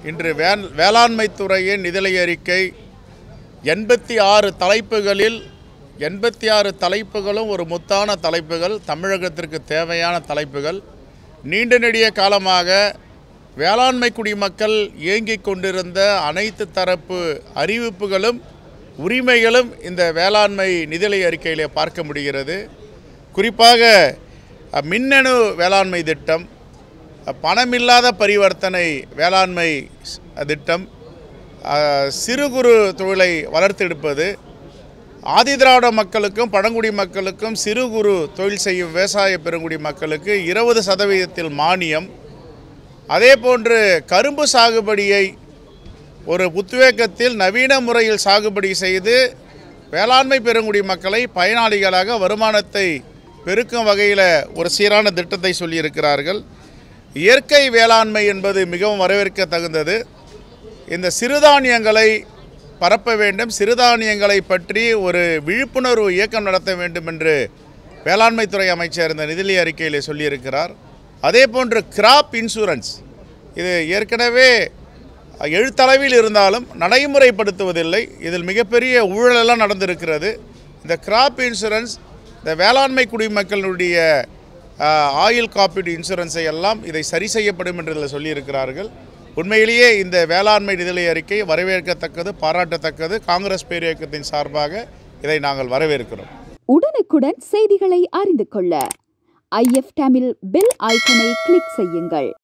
இன்று வே வேளாண்மை துறையின் நிதிநிலை அறிக்கை எண்பத்தி ஆறு தலைப்புகளில் எண்பத்தி ஆறு தலைப்புகளும் ஒரு முத்தான தலைப்புகள் தமிழகத்திற்கு தேவையான தலைப்புகள் நீண்ட நெடிய காலமாக வேளாண்மை குடிமக்கள் இயங்கிக் கொண்டிருந்த அனைத்து தரப்பு அறிவிப்புகளும் உரிமைகளும் இந்த வேளாண்மை நிதிநிலை அறிக்கையிலே பார்க்க முடிகிறது குறிப்பாக அஹ், மின்னணு வேளாண்மை திட்டம் அஹ், பணமில்லாத பரிவர்த்தனை வேளாண்மை ஸ்- திட்டம் அஹ், சிறு குறு தொழிலை வளர்த்தெடுப்பது ஆதிதிராவிட மக்களுக்கும் பழங்குடி மக்களுக்கும் சிறு குறு தொழில் செய்யும் விவசாய பெருங்குடி மக்களுக்கு இருபது சதவீதத்தில் மானியம் அதே போன்று கரும்பு சாகுபடியை ஒரு உத்வேகத்தில் நவீன முறையில் சாகுபடி செய்து வேளாண்மை பெருங்குடி மக்களை பயனாளிகளாக வருமானத்தை பெருக்கும் வகையில் ஒரு சீரான திட்டத்தை சொல்லியிருக்கிறார்கள் இயற்கை வேளாண்மை என்பது மிகவும் வரவேற்க தகுந்தது இந்த சிறுதானியங்களை பரப்ப வேண்டும் சிறுதானியங்களை பற்றி ஒரு விழிப்புணர்வு இயக்கம் நடத்த வேண்டும் என்று வேளாண்மைத்துறை அமைச்சர் இந்த நிதிநிலை அறிக்கையில் சொல்லியிருக்கிறார் அதே போன்று கிராப் இன்சூரன்ஸ் இது ஏற்கனவே எழுத்தளவில் இருந்தாலும் நடைமுறைப்படுத்துவதில்லை இதில் மிகப்பெரிய ஊழலெல்லாம் நடந்திருக்கிறது இந்த கிராப் இன்சூரன்ஸ் இந்த வேளாண்மை குடிமக்களுடைய ஆஹ், ஆயில் காப்பீடு இன்சூரன்ஸை எல்லாம் இதை சரி செய்யப்படும் என்று இதில் சொல்லியிருக்கிறார்கள் உண்மையிலேயே இந்த வேளாண்மை நிதிநிலை அறிக்கை வரவேற்கத்தக்கது பாராட்டத்தக்கது காங்கிரஸ் பேரியக்கத்தின் சார்பாக இதை நாங்கள் வரவேற்கிறோம் உடனுக்குடன் செய்திகளை அறிந்து கொள்ள ஐஎஃப் தமிழ் பெல் ஐக்கனை கிளிக் செய்யுங்கள்